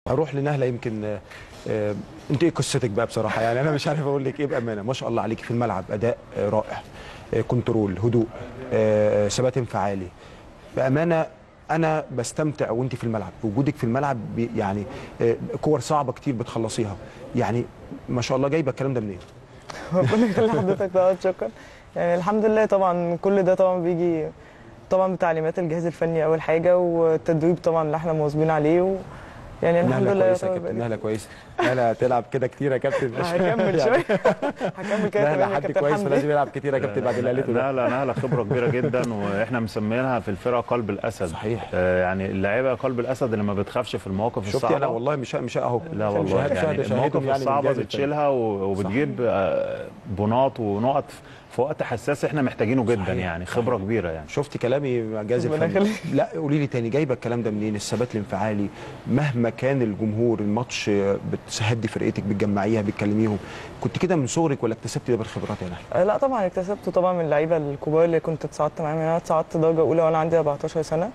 هروح لنهله يمكن آه، آه، انت ايه قصتك بقى بصراحه يعني انا مش عارف اقول لك ايه بامانه ما شاء الله عليكي في الملعب اداء آه، رائع آه، كنترول هدوء آه، ثبات انفعالي بامانه انا بستمتع وانت في الملعب وجودك في الملعب بي- يعني آه، كور صعبه كتير بتخلصيها يعني ما شاء الله جايبه الكلام ده منين ربنا يخلي حضرتك طبعا شكرا يعني الحمد لله طبعا كل ده طبعا بيجي طبعا بتعليمات الجهاز الفني اول حاجه والتدريب طبعا اللي احنا مواظبين عليه و يعني الحمد نهله لله كويسه يا يعتبر كابتن نهله كويسه نهله تلعب كده كتير يا كابتن هكمل شويه هكمل كده نهله كمان يا حد كابتن كويس حمدي. فلازم يلعب كتير يا كابتن بعد اللي قالته ده نهله نهله خبره كبيره جدا واحنا مسمينها في الفرقه قلب الاسد صحيح. آه، يعني اللعيبه قلب الاسد اللي ما بتخافش في المواقف شفتي الصعبه انا والله مش مش اهو لا والله شاهد- يعني شاهد- المواقف شاهدهم يعني من الصعبه الجهاز الفني. بتشيلها و- وبتجيب آه، بناط ونقط في وقت حساس احنا محتاجينه جدا صحيح. يعني خبره كبيره يعني شفتي كلامي مع الجهاز ربنا الفني يخليك. لا قولي لي تاني جايبه الكلام ده منين الثبات الانفعالي مهما كان الجمهور الماتش بتهدي فرقتك بتجمعيها بتكلميهم كنت كده من صغرك ولا اكتسبتي ده بالخبرات يا نهله آه، لا طبعا اكتسبته طبعا من اللعيبه الكبار اللي كنت اتصعدت معاهم يعني انا اتصعدت درجه اولى وانا عندي 14 سنه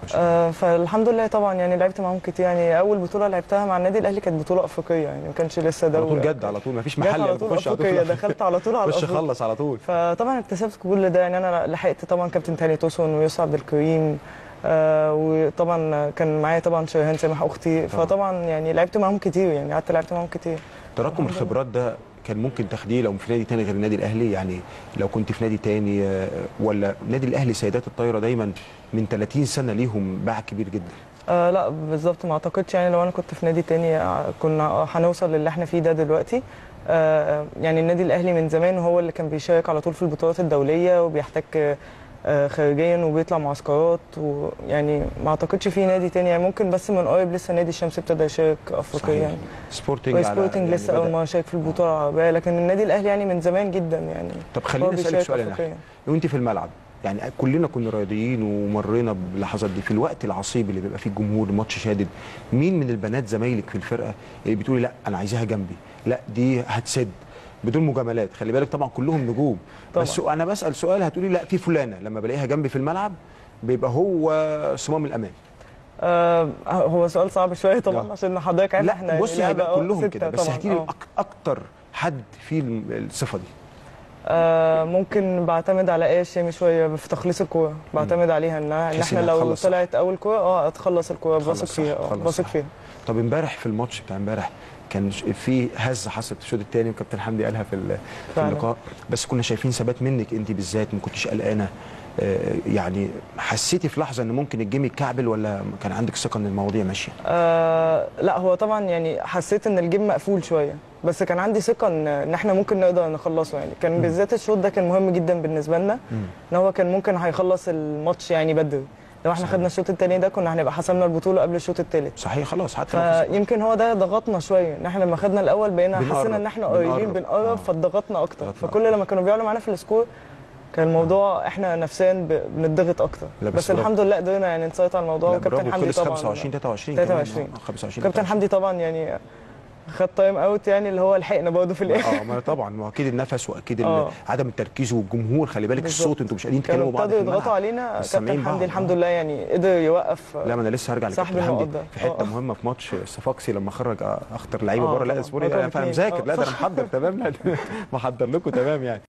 آه فالحمد لله طبعا يعني لعبت معاهم كتير يعني اول بطوله لعبتها مع النادي الاهلي كانت بطوله افريقيه يعني ما كانش لسه على دوري طول جد على طول مفيش جت محل على طول بخش على افريقيه طول دخلت على طول على خش الأفريقيا. خلص على طول فطبعا اكتسبت كل ده يعني انا لحقت طبعا كابتن تاني توسون ويوسف عبد الكريم آه وطبعا كان معايا طبعا شيهان سامح اختي طبعاً. فطبعا يعني لعبت معاهم كتير يعني قعدت لعبت معاهم كتير تراكم الخبرات ده كان ممكن تاخديه لو في نادي تاني غير النادي الاهلي يعني لو كنت في نادي تاني آه، ولا نادي الاهلي سيدات الطايره دايما من 30 سنه ليهم باع كبير جدا آه لا بالظبط ما اعتقدش يعني لو انا كنت في نادي تاني آه، كنا هنوصل للي احنا فيه ده دلوقتي آه يعني النادي الاهلي من زمان هو اللي كان بيشارك على طول في البطولات الدوليه وبيحتك آه خارجيا وبيطلع معسكرات ويعني ما اعتقدش في نادي تاني يعني ممكن بس من قريب لسه نادي الشمس ابتدى يشارك افريقيا يعني سبورتنج على- سبورتنج يعني لسه بدأ. اول ما شارك في البطوله العربيه لكن النادي الاهلي يعني من زمان جدا يعني طب هو خليني اسالك بيشارك سؤال يا نحن أفريقيا. وانت في الملعب يعني كلنا كنا رياضيين ومرينا باللحظات دي في الوقت العصيب اللي بيبقى فيه الجمهور الماتش شادد مين من البنات زمايلك في الفرقه اللي بتقولي لا انا عايزاها جنبي لا دي هتسد بدون مجاملات خلي بالك طبعا كلهم نجوم طبعاً. بس انا بسال سؤال هتقولي لا في فلانه لما بلاقيها جنبي في الملعب بيبقى هو صمام الامان آه هو سؤال صعب شويه طبعا لا. عشان حضرتك عارف احنا لا يعني بصي لعبة هيبقى آه، كلهم ستة كده بس طبعاً، احكي لي آه. أك- اكتر حد فيه الصفه دي آه ممكن بعتمد على ايه شيء شويه في تخليص الكوره بعتمد عليها ان ان تحس احنا إنها لو تخلص صح. طلعت اول كوره اه اتخلص الكوره تخلص بثق صح، فيها اه تخلص بثق صح. فيها طب امبارح في الماتش بتاع امبارح كان ش- في هزه حصلت في الشوط الثاني وكابتن حمدي قالها في ال- في فعلا. اللقاء بس كنا شايفين ثبات منك انت بالذات ما كنتش قلقانه آه، يعني حسيتي في لحظه ان ممكن الجيم يتكعبل ولا كان عندك ثقه ان المواضيع ماشيه آه لا هو طبعا يعني حسيت ان الجيم مقفول شويه بس كان عندي ثقه ان ان احنا ممكن نقدر نخلصه يعني كان بالذات الشوط ده كان مهم جدا بالنسبه لنا ان هو كان ممكن هيخلص الماتش يعني بدري لو احنا صحيح. خدنا الشوط الثاني ده كنا هنبقى حسمنا البطوله قبل الشوط الثالث صحيح خلاص حتى لو خسرنا. فيمكن هو ده ضغطنا شويه ان احنا لما خدنا الاول بقينا بنقرب، حسينا ان احنا بنقرب. قريبين آه. بنقرب فاتضغطنا اكتر ضغطنا فكل لما كانوا بيعلوا معانا في السكور كان الموضوع احنا نفسيا ب- بنضغط اكتر لا، بس بس برافو. الحمد لله قدرنا يعني نسيطر على الموضوع لا وكابتن برافو حمدي خلص طبعا 25 23 23. كمان. آه، 25 كابتن حمدي طبعا يعني خد تايم اوت يعني اللي هو لحقنا برضه في الاخر اه ما طبعا ما هو اكيد النفس واكيد ال- آه. عدم التركيز والجمهور خلي بالك بالظبط. الصوت انتوا مش قادرين كانوا تكلموا بعض ابتدوا في يضغطوا الملعب. علينا بس سامعين كابتن حمدي بعض. الحمد لله يعني قدر يوقف لا ما انا لسه هرجع صاحب لكابتن حمدي النقط ده. في حته آه. مهمه في ماتش صفاقسي لما خرج اخطر لعيبه آه بره لا طبعاً. اصبري رقم انا فاهم اتنين. مذاكر آه، لا ده انا صح. محضر تمام لا محضر لكم تمام يعني